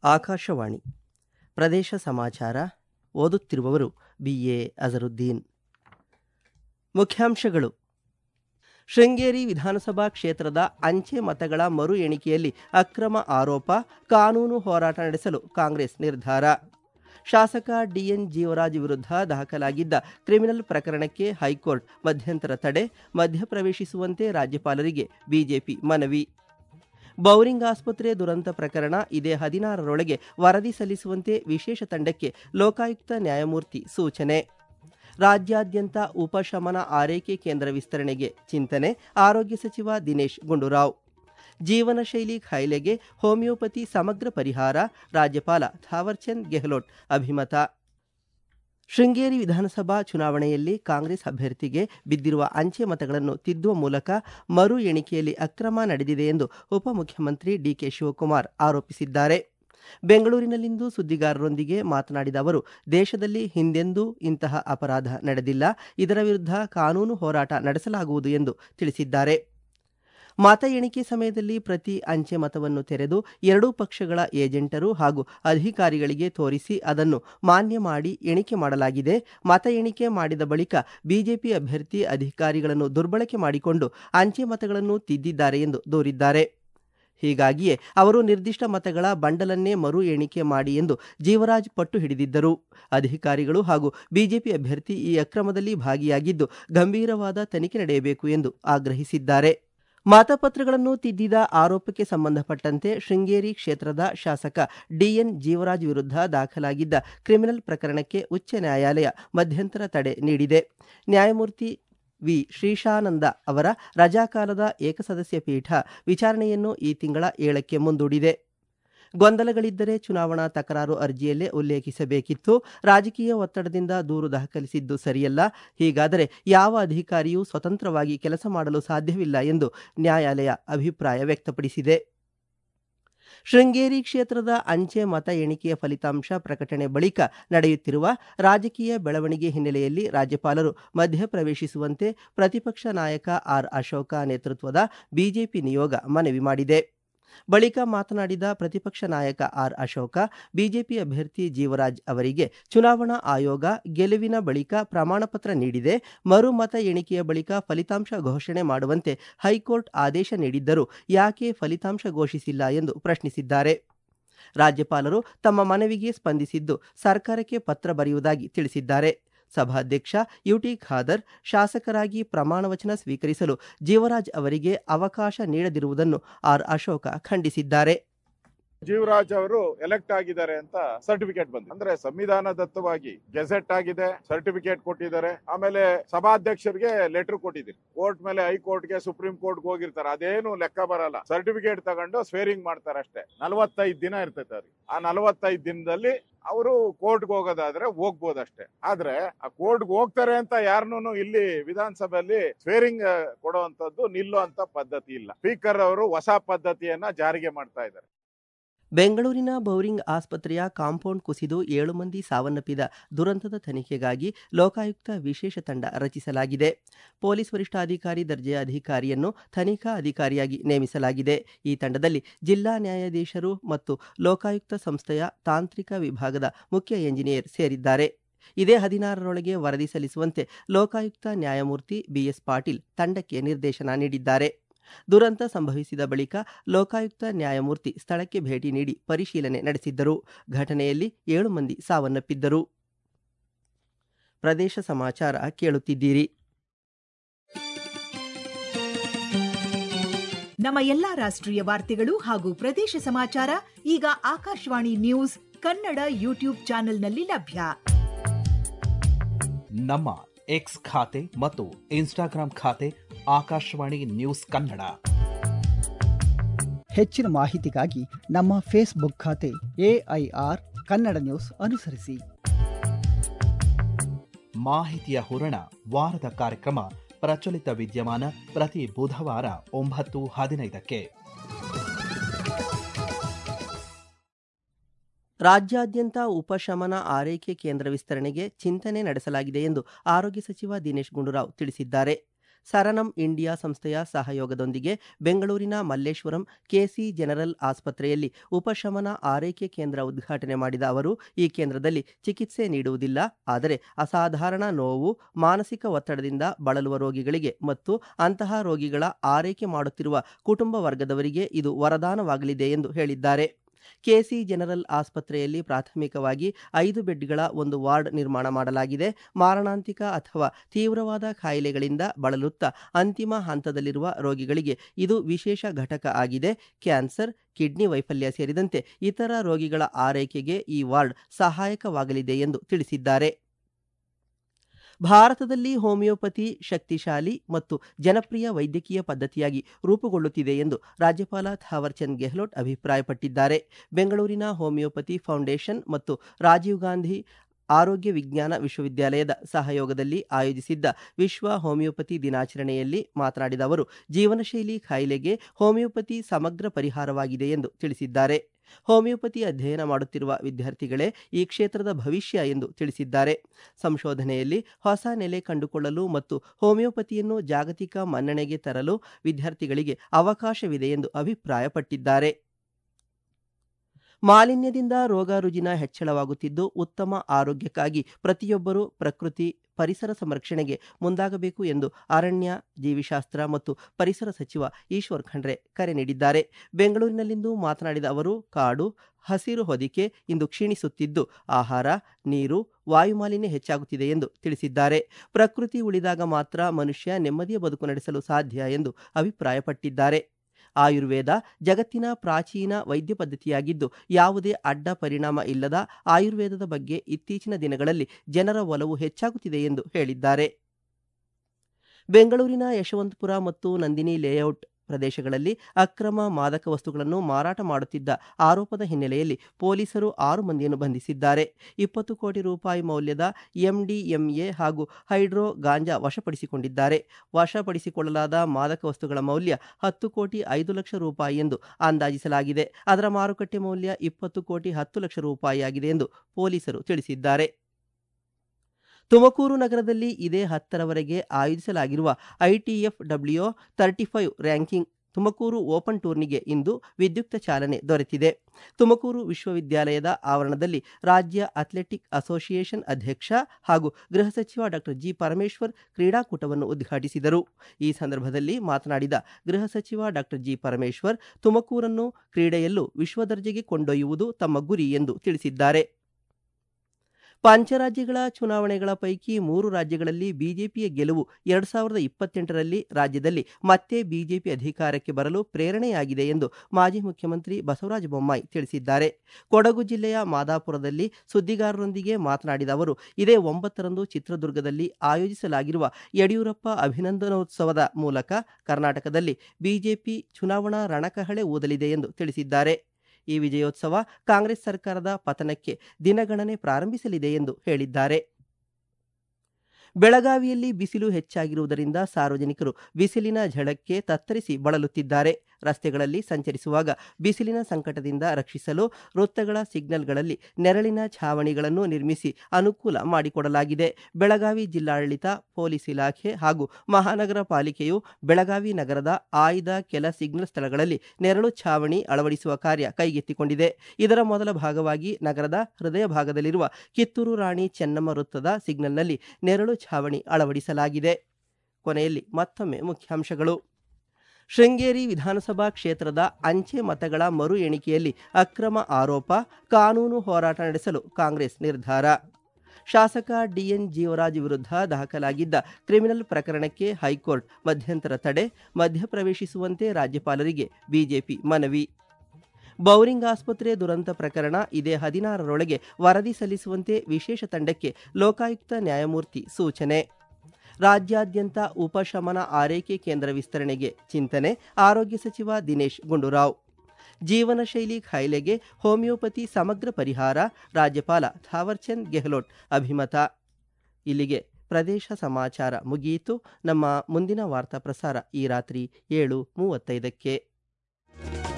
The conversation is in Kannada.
ಆಕಾಶವಾಣಿ ಪ್ರದೇಶ ಸಮಾಚಾರ ಓದುತ್ತಿರುವವರು ಬಿ ಎ ಅಜರುದ್ದೀನ್ ಮುಖ್ಯಾಂಶಗಳು ಶೃಂಗೇರಿ ವಿಧಾನಸಭಾ ಕ್ಷೇತ್ರದ ಅಂಚೆ ಮತಗಳ ಮರು ಎಣಿಕೆಯಲ್ಲಿ ಅಕ್ರಮ ಆರೋಪ ಕಾನೂನು ಹೋರಾಟ ನಡೆಸಲು ಕಾಂಗ್ರೆಸ್ ನಿರ್ಧಾರ ಶಾಸಕ ಡಿಎನ್ ಜೀವರಾಜ್ ವಿರುದ್ಧ ದಾಖಲಾಗಿದ್ದ ಕ್ರಿಮಿನಲ್ ಪ್ರಕರಣಕ್ಕೆ ಹೈಕೋರ್ಟ್ ಮಧ್ಯಂತರ ತಡೆ ಮಧ್ಯಪ್ರವೇಶಿಸುವಂತೆ ರಾಜ್ಯಪಾಲರಿಗೆ ಬಿಜೆಪಿ ಮನವಿ ಬೌರಿಂಗ್ ಆಸ್ಪತ್ರೆ ದುರಂತ ಪ್ರಕರಣ ಇದೇ ಹದಿನಾರರೊಳಗೆ ವರದಿ ಸಲ್ಲಿಸುವಂತೆ ವಿಶೇಷ ತಂಡಕ್ಕೆ ಲೋಕಾಯುಕ್ತ ನ್ಯಾಯಮೂರ್ತಿ ಸೂಚನೆ ರಾಜ್ಯಾದ್ಯಂತ ಉಪಶಮನ ಆರೈಕೆ ಕೇಂದ್ರ ವಿಸ್ತರಣೆಗೆ ಚಿಂತನೆ ಆರೋಗ್ಯ ಸಚಿವ ದಿನೇಶ್ ಗುಂಡೂರಾವ್ ಜೀವನ ಶೈಲಿ ಖಾಯಿಲೆಗೆ ಹೋಮಿಯೋಪತಿ ಸಮಗ್ರ ಪರಿಹಾರ ರಾಜ್ಯಪಾಲ ಥಾವರ್ಚಂದ್ ಗೆಹ್ಲೋಟ್ ಅಭಿಮತ ಶೃಂಗೇರಿ ವಿಧಾನಸಭಾ ಚುನಾವಣೆಯಲ್ಲಿ ಕಾಂಗ್ರೆಸ್ ಅಭ್ಯರ್ಥಿಗೆ ಬಿದ್ದಿರುವ ಅಂಚೆ ಮತಗಳನ್ನು ತಿದ್ದುವ ಮೂಲಕ ಮರು ಎಣಿಕೆಯಲ್ಲಿ ಅಕ್ರಮ ನಡೆದಿದೆ ಎಂದು ಉಪಮುಖ್ಯಮಂತ್ರಿ ಡಿಕೆ ಶಿವಕುಮಾರ್ ಆರೋಪಿಸಿದ್ದಾರೆ ಬೆಂಗಳೂರಿನಲ್ಲಿಂದು ಸುದ್ದಿಗಾರರೊಂದಿಗೆ ಮಾತನಾಡಿದ ಅವರು ದೇಶದಲ್ಲಿ ಹಿಂದೆಂದೂ ಇಂತಹ ಅಪರಾಧ ನಡೆದಿಲ್ಲ ಇದರ ವಿರುದ್ಧ ಕಾನೂನು ಹೋರಾಟ ನಡೆಸಲಾಗುವುದು ಎಂದು ತಿಳಿಸಿದ್ದಾರೆ ಮತ ಎಣಿಕೆ ಸಮಯದಲ್ಲಿ ಪ್ರತಿ ಅಂಚೆ ಮತವನ್ನು ತೆರೆದು ಎರಡೂ ಪಕ್ಷಗಳ ಏಜೆಂಟರು ಹಾಗೂ ಅಧಿಕಾರಿಗಳಿಗೆ ತೋರಿಸಿ ಅದನ್ನು ಮಾನ್ಯ ಮಾಡಿ ಎಣಿಕೆ ಮಾಡಲಾಗಿದೆ ಮತ ಎಣಿಕೆ ಮಾಡಿದ ಬಳಿಕ ಬಿಜೆಪಿ ಅಭ್ಯರ್ಥಿ ಅಧಿಕಾರಿಗಳನ್ನು ದುರ್ಬಳಕೆ ಮಾಡಿಕೊಂಡು ಅಂಚೆ ಮತಗಳನ್ನು ತಿದ್ದಿದ್ದಾರೆ ಎಂದು ದೂರಿದ್ದಾರೆ ಹೀಗಾಗಿಯೇ ಅವರು ನಿರ್ದಿಷ್ಟ ಮತಗಳ ಬಂಡಲನ್ನೇ ಮರು ಎಣಿಕೆ ಮಾಡಿ ಎಂದು ಜೀವರಾಜ್ ಪಟ್ಟು ಹಿಡಿದಿದ್ದರು ಅಧಿಕಾರಿಗಳು ಹಾಗೂ ಬಿಜೆಪಿ ಅಭ್ಯರ್ಥಿ ಈ ಅಕ್ರಮದಲ್ಲಿ ಭಾಗಿಯಾಗಿದ್ದು ಗಂಭೀರವಾದ ತನಿಖೆ ನಡೆಯಬೇಕು ಎಂದು ಆಗ್ರಹಿಸಿದ್ದಾರೆ ಮತಪತ್ರಗಳನ್ನು ತಿದ್ದಿದ ಆರೋಪಕ್ಕೆ ಸಂಬಂಧಪಟ್ಟಂತೆ ಶೃಂಗೇರಿ ಕ್ಷೇತ್ರದ ಶಾಸಕ ಡಿಎನ್ ಜೀವರಾಜ್ ವಿರುದ್ಧ ದಾಖಲಾಗಿದ್ದ ಕ್ರಿಮಿನಲ್ ಪ್ರಕರಣಕ್ಕೆ ಉಚ್ಚ ನ್ಯಾಯಾಲಯ ಮಧ್ಯಂತರ ತಡೆ ನೀಡಿದೆ ನ್ಯಾಯಮೂರ್ತಿ ವಿ ಶ್ರೀಶಾನಂದ ಅವರ ರಜಾಕಾಲದ ಏಕಸದಸ್ಯ ಪೀಠ ವಿಚಾರಣೆಯನ್ನು ಈ ತಿಂಗಳ ಏಳಕ್ಕೆ ಮುಂದೂಡಿದೆ ಗೊಂದಲಗಳಿದ್ದರೆ ಚುನಾವಣಾ ತಕರಾರು ಅರ್ಜಿಯಲ್ಲೇ ಉಲ್ಲೇಖಿಸಬೇಕಿತ್ತು ರಾಜಕೀಯ ಒತ್ತಡದಿಂದ ದೂರು ದಾಖಲಿಸಿದ್ದು ಸರಿಯಲ್ಲ ಹೀಗಾದರೆ ಯಾವ ಅಧಿಕಾರಿಯೂ ಸ್ವತಂತ್ರವಾಗಿ ಕೆಲಸ ಮಾಡಲು ಸಾಧ್ಯವಿಲ್ಲ ಎಂದು ನ್ಯಾಯಾಲಯ ಅಭಿಪ್ರಾಯ ವ್ಯಕ್ತಪಡಿಸಿದೆ ಶೃಂಗೇರಿ ಕ್ಷೇತ್ರದ ಅಂಚೆ ಮತ ಎಣಿಕೆಯ ಫಲಿತಾಂಶ ಪ್ರಕಟಣೆ ಬಳಿಕ ನಡೆಯುತ್ತಿರುವ ರಾಜಕೀಯ ಬೆಳವಣಿಗೆ ಹಿನ್ನೆಲೆಯಲ್ಲಿ ರಾಜ್ಯಪಾಲರು ಮಧ್ಯಪ್ರವೇಶಿಸುವಂತೆ ಪ್ರತಿಪಕ್ಷ ನಾಯಕ ಆರ್ ಅಶೋಕ ನೇತೃತ್ವದ ಬಿಜೆಪಿ ನಿಯೋಗ ಮನವಿ ಮಾಡಿದೆ ಬಳಿಕ ಮಾತನಾಡಿದ ಪ್ರತಿಪಕ್ಷ ನಾಯಕ ಆರ್ ಅಶೋಕ ಬಿಜೆಪಿ ಅಭ್ಯರ್ಥಿ ಜೀವರಾಜ್ ಅವರಿಗೆ ಚುನಾವಣಾ ಆಯೋಗ ಗೆಲುವಿನ ಬಳಿಕ ಪ್ರಮಾಣಪತ್ರ ನೀಡಿದೆ ಮರು ಮತ ಎಣಿಕೆಯ ಬಳಿಕ ಫಲಿತಾಂಶ ಘೋಷಣೆ ಮಾಡುವಂತೆ ಹೈಕೋರ್ಟ್ ಆದೇಶ ನೀಡಿದ್ದರೂ ಯಾಕೆ ಫಲಿತಾಂಶ ಘೋಷಿಸಿಲ್ಲ ಎಂದು ಪ್ರಶ್ನಿಸಿದ್ದಾರೆ ರಾಜ್ಯಪಾಲರು ತಮ್ಮ ಮನವಿಗೆ ಸ್ಪಂದಿಸಿದ್ದು ಸರ್ಕಾರಕ್ಕೆ ಪತ್ರ ಬರೆಯುವುದಾಗಿ ತಿಳಿಸಿದ್ದಾರೆ ಸಭಾಧ್ಯಕ್ಷ ಯುಟಿ ಖಾದರ್ ಶಾಸಕರಾಗಿ ಪ್ರಮಾಣವಚನ ಸ್ವೀಕರಿಸಲು ಜೀವರಾಜ್ ಅವರಿಗೆ ಅವಕಾಶ ನೀಡದಿರುವುದನ್ನು ಆರ್ ಅಶೋಕ ಖಂಡಿಸಿದ್ದಾರೆ ಜೀವರಾಜ್ ಅವರು ಎಲೆಕ್ಟ್ ಆಗಿದ್ದಾರೆ ಅಂತ ಸರ್ಟಿಫಿಕೇಟ್ ಬಂದಿದೆ ಅಂದ್ರೆ ಸಂವಿಧಾನದತ್ತವಾಗಿ ಗೆಜೆಟ್ ಆಗಿದೆ ಸರ್ಟಿಫಿಕೇಟ್ ಕೊಟ್ಟಿದ್ದಾರೆ ಆಮೇಲೆ ಸಭಾಧ್ಯಕ್ಷರಿಗೆ ಲೆಟರ್ ಕೊಟ್ಟಿದ್ದೀರಿ ಕೋರ್ಟ್ ಮೇಲೆ ಹೈಕೋರ್ಟ್ಗೆ ಸುಪ್ರೀಂ ಕೋರ್ಟ್ಗೆ ಹೋಗಿರ್ತಾರೆ ಅದೇನು ಲೆಕ್ಕ ಬರಲ್ಲ ಸರ್ಟಿಫಿಕೇಟ್ ತಗೊಂಡು ಸ್ವೇರಿಂಗ್ ಮಾಡ್ತಾರೆ ಅಷ್ಟೇ ನಲವತ್ತೈದು ದಿನ ಇರ್ತೈತೆ ಅವ್ರಿಗೆ ಆ ನಲವತ್ತೈದು ದಿನದಲ್ಲಿ ಅವರು ಕೋರ್ಟ್ಗೆ ಹೋಗೋದಾದ್ರೆ ಹೋಗ್ಬೋದಷ್ಟೇ ಆದ್ರೆ ಆ ಕೋರ್ಟ್ಗೆ ಹೋಗ್ತಾರೆ ಅಂತ ಯಾರನ್ನೂ ಇಲ್ಲಿ ವಿಧಾನಸಭೆಯಲ್ಲಿ ಸ್ವೇರಿಂಗ್ ಕೊಡುವಂತದ್ದು ನಿಲ್ಲುವಂತ ಪದ್ಧತಿ ಇಲ್ಲ ಸ್ಪೀಕರ್ ಅವರು ಹೊಸ ಪದ್ಧತಿಯನ್ನ ಜಾರಿಗೆ ಮಾಡ್ತಾ ಇದ್ದಾರೆ ಬೆಂಗಳೂರಿನ ಬೌರಿಂಗ್ ಆಸ್ಪತ್ರೆಯ ಕಾಂಪೌಂಡ್ ಕುಸಿದು ಏಳು ಮಂದಿ ಸಾವನ್ನಪ್ಪಿದ ದುರಂತದ ತನಿಖೆಗಾಗಿ ಲೋಕಾಯುಕ್ತ ವಿಶೇಷ ತಂಡ ರಚಿಸಲಾಗಿದೆ ಪೊಲೀಸ್ ವರಿಷ್ಠಾಧಿಕಾರಿ ದರ್ಜೆಯ ಅಧಿಕಾರಿಯನ್ನು ತನಿಖಾ ಅಧಿಕಾರಿಯಾಗಿ ನೇಮಿಸಲಾಗಿದೆ ಈ ತಂಡದಲ್ಲಿ ಜಿಲ್ಲಾ ನ್ಯಾಯಾಧೀಶರು ಮತ್ತು ಲೋಕಾಯುಕ್ತ ಸಂಸ್ಥೆಯ ತಾಂತ್ರಿಕ ವಿಭಾಗದ ಮುಖ್ಯ ಎಂಜಿನಿಯರ್ ಸೇರಿದ್ದಾರೆ ಇದೇ ಹದಿನಾರರೊಳಗೆ ವರದಿ ಸಲ್ಲಿಸುವಂತೆ ಲೋಕಾಯುಕ್ತ ನ್ಯಾಯಮೂರ್ತಿ ಬಿಎಸ್ ಪಾಟೀಲ್ ತಂಡಕ್ಕೆ ನಿರ್ದೇಶನ ನೀಡಿದ್ದಾರೆ ದುರಂತ ಸಂಭವಿಸಿದ ಬಳಿಕ ಲೋಕಾಯುಕ್ತ ನ್ಯಾಯಮೂರ್ತಿ ಸ್ಥಳಕ್ಕೆ ಭೇಟಿ ನೀಡಿ ಪರಿಶೀಲನೆ ನಡೆಸಿದ್ದರು ಘಟನೆಯಲ್ಲಿ ಏಳು ಮಂದಿ ಸಾವನ್ನಪ್ಪಿದ್ದರು ಪ್ರದೇಶ ಸಮಾಚಾರ ಕೇಳುತ್ತಿದ್ದೀರಿ ನಮ್ಮ ಎಲ್ಲಾ ರಾಷ್ಟ್ರೀಯ ವಾರ್ತೆಗಳು ಹಾಗೂ ಪ್ರದೇಶ ಸಮಾಚಾರ ಈಗ ಆಕಾಶವಾಣಿ ನ್ಯೂಸ್ ಕನ್ನಡ ಯೂಟ್ಯೂಬ್ ಚಾನೆಲ್ನಲ್ಲಿ ಲಭ್ಯ ನಮ್ಮ ಎಕ್ಸ್ ಖಾತೆ ಮತ್ತು ಇನ್ಸ್ಟಾಗ್ರಾಂ ಖಾತೆ ಆಕಾಶವಾಣಿ ನ್ಯೂಸ್ ಕನ್ನಡ ಹೆಚ್ಚಿನ ಮಾಹಿತಿಗಾಗಿ ನಮ್ಮ ಫೇಸ್ಬುಕ್ ಖಾತೆ ಎಐಆರ್ ಕನ್ನಡ ನ್ಯೂಸ್ ಅನುಸರಿಸಿ ಮಾಹಿತಿಯ ಹೂರಣ ವಾರದ ಕಾರ್ಯಕ್ರಮ ಪ್ರಚಲಿತ ವಿದ್ಯಮಾನ ಪ್ರತಿ ಬುಧವಾರ ಒಂಬತ್ತು ಹದಿನೈದಕ್ಕೆ ರಾಜ್ಯಾದ್ಯಂತ ಉಪಶಮನ ಆರೈಕೆ ಕೇಂದ್ರ ವಿಸ್ತರಣೆಗೆ ಚಿಂತನೆ ನಡೆಸಲಾಗಿದೆ ಎಂದು ಆರೋಗ್ಯ ಸಚಿವ ದಿನೇಶ್ ಗುಂಡೂರಾವ್ ತಿಳಿಸಿದ್ದಾರೆ ಸರನಂ ಇಂಡಿಯಾ ಸಂಸ್ಥೆಯ ಸಹಯೋಗದೊಂದಿಗೆ ಬೆಂಗಳೂರಿನ ಮಲ್ಲೇಶ್ವರಂ ಕೆಸಿ ಜನರಲ್ ಆಸ್ಪತ್ರೆಯಲ್ಲಿ ಉಪಶಮನ ಆರೈಕೆ ಕೇಂದ್ರ ಉದ್ಘಾಟನೆ ಮಾಡಿದ ಅವರು ಈ ಕೇಂದ್ರದಲ್ಲಿ ಚಿಕಿತ್ಸೆ ನೀಡುವುದಿಲ್ಲ ಆದರೆ ಅಸಾಧಾರಣ ನೋವು ಮಾನಸಿಕ ಒತ್ತಡದಿಂದ ಬಳಲುವ ರೋಗಿಗಳಿಗೆ ಮತ್ತು ಅಂತಹ ರೋಗಿಗಳ ಆರೈಕೆ ಮಾಡುತ್ತಿರುವ ಕುಟುಂಬ ವರ್ಗದವರಿಗೆ ಇದು ವರದಾನವಾಗಲಿದೆ ಎಂದು ಹೇಳಿದ್ದಾರೆ ಕೆಸಿ ಜನರಲ್ ಆಸ್ಪತ್ರೆಯಲ್ಲಿ ಪ್ರಾಥಮಿಕವಾಗಿ ಐದು ಬೆಡ್ಗಳ ಒಂದು ವಾರ್ಡ್ ನಿರ್ಮಾಣ ಮಾಡಲಾಗಿದೆ ಮಾರಣಾಂತಿಕ ಅಥವಾ ತೀವ್ರವಾದ ಕಾಯಿಲೆಗಳಿಂದ ಬಳಲುತ್ತಾ ಅಂತಿಮ ಹಂತದಲ್ಲಿರುವ ರೋಗಿಗಳಿಗೆ ಇದು ವಿಶೇಷ ಘಟಕ ಆಗಿದೆ ಕ್ಯಾನ್ಸರ್ ಕಿಡ್ನಿ ವೈಫಲ್ಯ ಸೇರಿದಂತೆ ಇತರ ರೋಗಿಗಳ ಆರೈಕೆಗೆ ಈ ವಾರ್ಡ್ ಸಹಾಯಕವಾಗಲಿದೆ ಎಂದು ತಿಳಿಸಿದ್ದಾರೆ ಭಾರತದಲ್ಲಿ ಹೋಮಿಯೋಪತಿ ಶಕ್ತಿಶಾಲಿ ಮತ್ತು ಜನಪ್ರಿಯ ವೈದ್ಯಕೀಯ ಪದ್ಧತಿಯಾಗಿ ರೂಪುಗೊಳ್ಳುತ್ತಿದೆ ಎಂದು ರಾಜ್ಯಪಾಲ ಥಾವರ್ಚಂದ್ ಗೆಹ್ಲೋಟ್ ಅಭಿಪ್ರಾಯಪಟ್ಟಿದ್ದಾರೆ ಬೆಂಗಳೂರಿನ ಹೋಮಿಯೋಪತಿ ಫೌಂಡೇಶನ್ ಮತ್ತು ರಾಜೀವ್ ಗಾಂಧಿ ಆರೋಗ್ಯ ವಿಜ್ಞಾನ ವಿಶ್ವವಿದ್ಯಾಲಯದ ಸಹಯೋಗದಲ್ಲಿ ಆಯೋಜಿಸಿದ್ದ ವಿಶ್ವ ಹೋಮಿಯೋಪತಿ ದಿನಾಚರಣೆಯಲ್ಲಿ ಮಾತನಾಡಿದ ಅವರು ಜೀವನಶೈಲಿ ಕಾಯಿಲೆಗೆ ಹೋಮಿಯೋಪತಿ ಸಮಗ್ರ ಪರಿಹಾರವಾಗಿದೆ ಎಂದು ತಿಳಿಸಿದ್ದಾರೆ ಹೋಮಿಯೋಪತಿ ಅಧ್ಯಯನ ಮಾಡುತ್ತಿರುವ ವಿದ್ಯಾರ್ಥಿಗಳೇ ಈ ಕ್ಷೇತ್ರದ ಭವಿಷ್ಯ ಎಂದು ತಿಳಿಸಿದ್ದಾರೆ ಸಂಶೋಧನೆಯಲ್ಲಿ ಹೊಸ ನೆಲೆ ಕಂಡುಕೊಳ್ಳಲು ಮತ್ತು ಹೋಮಿಯೋಪತಿಯನ್ನು ಜಾಗತಿಕ ಮನ್ನಣೆಗೆ ತರಲು ವಿದ್ಯಾರ್ಥಿಗಳಿಗೆ ಅವಕಾಶವಿದೆ ಎಂದು ಅಭಿಪ್ರಾಯಪಟ್ಟಿದ್ದಾರೆ ಮಾಲಿನ್ಯದಿಂದ ರೋಗ ರುಜಿನ ಹೆಚ್ಚಳವಾಗುತ್ತಿದ್ದು ಉತ್ತಮ ಆರೋಗ್ಯಕ್ಕಾಗಿ ಪ್ರತಿಯೊಬ್ಬರೂ ಪ್ರಕೃತಿ ಪರಿಸರ ಸಂರಕ್ಷಣೆಗೆ ಮುಂದಾಗಬೇಕು ಎಂದು ಅರಣ್ಯ ಜೀವಿಶಾಸ್ತ್ರ ಮತ್ತು ಪರಿಸರ ಸಚಿವ ಈಶ್ವರ್ ಖಂಡ್ರೆ ಕರೆ ನೀಡಿದ್ದಾರೆ ಬೆಂಗಳೂರಿನಲ್ಲಿಂದು ಮಾತನಾಡಿದ ಅವರು ಕಾಡು ಹಸಿರು ಹೊದಿಕೆ ಇಂದು ಕ್ಷೀಣಿಸುತ್ತಿದ್ದು ಆಹಾರ ನೀರು ವಾಯುಮಾಲಿನ್ಯ ಹೆಚ್ಚಾಗುತ್ತಿದೆ ಎಂದು ತಿಳಿಸಿದ್ದಾರೆ ಪ್ರಕೃತಿ ಉಳಿದಾಗ ಮಾತ್ರ ಮನುಷ್ಯ ನೆಮ್ಮದಿಯ ಬದುಕು ನಡೆಸಲು ಸಾಧ್ಯ ಎಂದು ಅಭಿಪ್ರಾಯಪಟ್ಟಿದ್ದಾರೆ ಆಯುರ್ವೇದ ಜಗತ್ತಿನ ಪ್ರಾಚೀನ ವೈದ್ಯ ಪದ್ಧತಿಯಾಗಿದ್ದು ಯಾವುದೇ ಅಡ್ಡ ಪರಿಣಾಮ ಇಲ್ಲದ ಆಯುರ್ವೇದದ ಬಗ್ಗೆ ಇತ್ತೀಚಿನ ದಿನಗಳಲ್ಲಿ ಜನರ ಒಲವು ಹೆಚ್ಚಾಗುತ್ತಿದೆ ಎಂದು ಹೇಳಿದ್ದಾರೆ ಬೆಂಗಳೂರಿನ ಯಶವಂತಪುರ ಮತ್ತು ನಂದಿನಿ ಲೇಔಟ್ ಪ್ರದೇಶಗಳಲ್ಲಿ ಅಕ್ರಮ ಮಾದಕ ವಸ್ತುಗಳನ್ನು ಮಾರಾಟ ಮಾಡುತ್ತಿದ್ದ ಆರೋಪದ ಹಿನ್ನೆಲೆಯಲ್ಲಿ ಪೊಲೀಸರು ಆರು ಮಂದಿಯನ್ನು ಬಂಧಿಸಿದ್ದಾರೆ ಇಪ್ಪತ್ತು ಕೋಟಿ ರೂಪಾಯಿ ಮೌಲ್ಯದ ಎಂಡಿಎಂಎ ಹಾಗೂ ಹೈಡ್ರೋ ಗಾಂಜಾ ವಶಪಡಿಸಿಕೊಂಡಿದ್ದಾರೆ ವಶಪಡಿಸಿಕೊಳ್ಳಲಾದ ಮಾದಕ ವಸ್ತುಗಳ ಮೌಲ್ಯ ಹತ್ತು ಕೋಟಿ ಐದು ಲಕ್ಷ ರೂಪಾಯಿ ಎಂದು ಅಂದಾಜಿಸಲಾಗಿದೆ ಅದರ ಮಾರುಕಟ್ಟೆ ಮೌಲ್ಯ ಇಪ್ಪತ್ತು ಕೋಟಿ ಹತ್ತು ಲಕ್ಷ ರೂಪಾಯಿಯಾಗಿದೆ ಎಂದು ಪೊಲೀಸರು ತಿಳಿಸಿದ್ದಾರೆ ತುಮಕೂರು ನಗರದಲ್ಲಿ ಇದೇ ಹತ್ತರವರೆಗೆ ಆಯೋಜಿಸಲಾಗಿರುವ ITF W thirty five ranking Tumakuru open ಟೂರ್ನಿಗೆ ಇಂದು ವಿದ್ಯುಕ್ತ ಚಾಲನೆ ದೊರೆತಿದೆ ತುಮಕೂರು ವಿಶ್ವವಿದ್ಯಾಲಯದ ಆವರಣದಲ್ಲಿ ರಾಜ್ಯ ಅಥ್ಲೆಟಿಕ್ ಅಸೋಸಿಯೇಷನ್ ಅಧ್ಯಕ್ಷ ಹಾಗೂ ಗೃಹ ಸಚಿವ ಡಾಕ್ಟರ್ ಜಿ ಪರಮೇಶ್ವರ್ ಕ್ರೀಡಾಕೂಟವನ್ನು ಉದ್ಘಾಟಿಸಿದರು ಈ ಸಂದರ್ಭದಲ್ಲಿ ಮಾತನಾಡಿದ ಗೃಹ ಸಚಿವ ಡಾಕ್ಟರ್ ಜಿ ಪರಮೇಶ್ವರ್ ತುಮಕೂರನ್ನು ಕ್ರೀಡೆಯಲ್ಲೂ ವಿಶ್ವದರ್ಜೆಗೆ ಕೊಂಡೊಯ್ಯುವುದು ತಮ್ಮ ಗುರಿ ಎಂದು ತಿಳಿಸಿದ್ದಾರೆ ಪಂಚರಾಜ್ಯಗಳ ಚುನಾವಣೆಗಳ ಪೈಕಿ ಮೂರು ರಾಜ್ಯಗಳಲ್ಲಿ ಬಿಜೆಪಿಯ ಗೆಲುವು ಎರಡು ಸಾವಿರದ ಇಪ್ಪತ್ತೆಂಟರಲ್ಲಿ ರಾಜ್ಯದಲ್ಲಿ ಮತ್ತೆ ಬಿಜೆಪಿ ಅಧಿಕಾರಕ್ಕೆ ಬರಲು ಪ್ರೇರಣೆಯಾಗಿದೆ ಎಂದು ಮಾಜಿ ಮುಖ್ಯಮಂತ್ರಿ ಬಸವರಾಜ ಬೊಮ್ಮಾಯಿ ತಿಳಿಸಿದ್ದಾರೆ ಕೊಡಗು ಜಿಲ್ಲೆಯ ಮಾದಾಪುರದಲ್ಲಿ ಸುದ್ದಿಗಾರರೊಂದಿಗೆ ಮಾತನಾಡಿದ ಅವರು ಇದೇ ಒಂಬತ್ತರಂದು ಚಿತ್ರದುರ್ಗದಲ್ಲಿ ಆಯೋಜಿಸಲಾಗಿರುವ ಯಡಿಯೂರಪ್ಪ ಅಭಿನಂದನೋತ್ಸವದ ಮೂಲಕ ಕರ್ನಾಟಕದಲ್ಲಿ ಬಿಜೆಪಿ ಚುನಾವಣಾ ರಣಕಹಳೆ ಊದಲಿದೆ ಎಂದು ತಿಳಿಸಿದ್ದಾರೆ ಈ ವಿಜಯೋತ್ಸವ ಕಾಂಗ್ರೆಸ್ ಸರ್ಕಾರದ ಪತನಕ್ಕೆ ದಿನಗಣನೆ ಪ್ರಾರಂಭಿಸಲಿದೆ ಎಂದು ಹೇಳಿದ್ದಾರೆ ಬೆಳಗಾವಿಯಲ್ಲಿ ಬಿಸಿಲು ಹೆಚ್ಚಾಗಿರುವುದರಿಂದ ಸಾರ್ವಜನಿಕರು ಬಿಸಿಲಿನ ಝಳಕ್ಕೆ ತತ್ತರಿಸಿ ಬಳಲುತ್ತಿದ್ದಾರೆ ರಸ್ತೆಗಳಲ್ಲಿ ಸಂಚರಿಸುವಾಗ ಬಿಸಿಲಿನ ಸಂಕಟದಿಂದ ರಕ್ಷಿಸಲು ವೃತ್ತಗಳ ಸಿಗ್ನಲ್ಗಳಲ್ಲಿ ನೆರಳಿನ ಛಾವಣಿಗಳನ್ನು ನಿರ್ಮಿಸಿ ಅನುಕೂಲ ಮಾಡಿಕೊಡಲಾಗಿದೆ ಬೆಳಗಾವಿ ಜಿಲ್ಲಾಡಳಿತ ಪೊಲೀಸ್ ಇಲಾಖೆ ಹಾಗೂ ಮಹಾನಗರ ಪಾಲಿಕೆಯು ಬೆಳಗಾವಿ ನಗರದ ಆಯ್ದ ಕೆಲ ಸಿಗ್ನಲ್ ಸ್ಥಳಗಳಲ್ಲಿ ನೆರಳು ಛಾವಣಿ ಅಳವಡಿಸುವ ಕಾರ್ಯ ಕೈಗೆತ್ತಿಕೊಂಡಿದೆ ಇದರ ಮೊದಲ ಭಾಗವಾಗಿ ನಗರದ ಹೃದಯ ಭಾಗದಲ್ಲಿರುವ ಕಿತ್ತೂರು ರಾಣಿ ಚೆನ್ನಮ್ಮ ವೃತ್ತದ ಸಿಗ್ನಲ್ನಲ್ಲಿ ನೆರಳು ಛಾವಣಿ ಅಳವಡಿಸಲಾಗಿದೆ ಕೊನೆಯಲ್ಲಿ ಮತ್ತೊಮ್ಮೆ ಮುಖ್ಯಾಂಶಗಳು ಶೃಂಗೇರಿ ವಿಧಾನಸಭಾ ಕ್ಷೇತ್ರದ ಅಂಚೆ ಮತಗಳ ಮರು ಎಣಿಕೆಯಲ್ಲಿ ಅಕ್ರಮ ಆರೋಪ ಕಾನೂನು ಹೋರಾಟ ನಡೆಸಲು ಕಾಂಗ್ರೆಸ್ ನಿರ್ಧಾರ ಶಾಸಕ ಡಿಎನ್ ಜೀವರಾಜ್ ವಿರುದ್ಧ ದಾಖಲಾಗಿದ್ದ ಕ್ರಿಮಿನಲ್ ಪ್ರಕರಣಕ್ಕೆ ಹೈಕೋರ್ಟ್ ಮಧ್ಯಂತರ ತಡೆ ಮಧ್ಯಪ್ರವೇಶಿಸುವಂತೆ ರಾಜ್ಯಪಾಲರಿಗೆ ಬಿಜೆಪಿ ಮನವಿ ಬೌರಿಂಗ್ ಆಸ್ಪತ್ರೆ ದುರಂತ ಪ್ರಕರಣ ಇದೇ ಹದಿನಾರರೊಳಗೆ ವರದಿ ಸಲ್ಲಿಸುವಂತೆ ವಿಶೇಷ ತಂಡಕ್ಕೆ ಲೋಕಾಯುಕ್ತ ನ್ಯಾಯಮೂರ್ತಿ ಸೂಚನೆ ರಾಜ್ಯಾದ್ಯಂತ ಉಪಶಮನ ಆರೈಕೆ ಕೇಂದ್ರ ವಿಸ್ತರಣೆಗೆ ಚಿಂತನೆ ಆರೋಗ್ಯ ಸಚಿವ ದಿನೇಶ್ ಗುಂಡೂರಾವ್ ಜೀವನ ಶೈಲಿ ಕಾಯಿಲೆಗೆ ಹೋಮಿಯೋಪತಿ ಸಮಗ್ರ ಪರಿಹಾರ ರಾಜ್ಯಪಾಲ ಥಾವರ್ಚಂದ್ ಗೆಹ್ಲೋಟ್ ಅಭಿಮತ ಇಲ್ಲಿಗೆ ಪ್ರದೇಶ ಸಮಾಚಾರ ಮುಗಿಯಿತು ನಮ್ಮ ಮುಂದಿನ ವಾರ್ತಾ ಪ್ರಸಾರ ಈ ರಾತ್ರಿ ಏಳು ಮೂವತ್ತೈದಕ್ಕೆ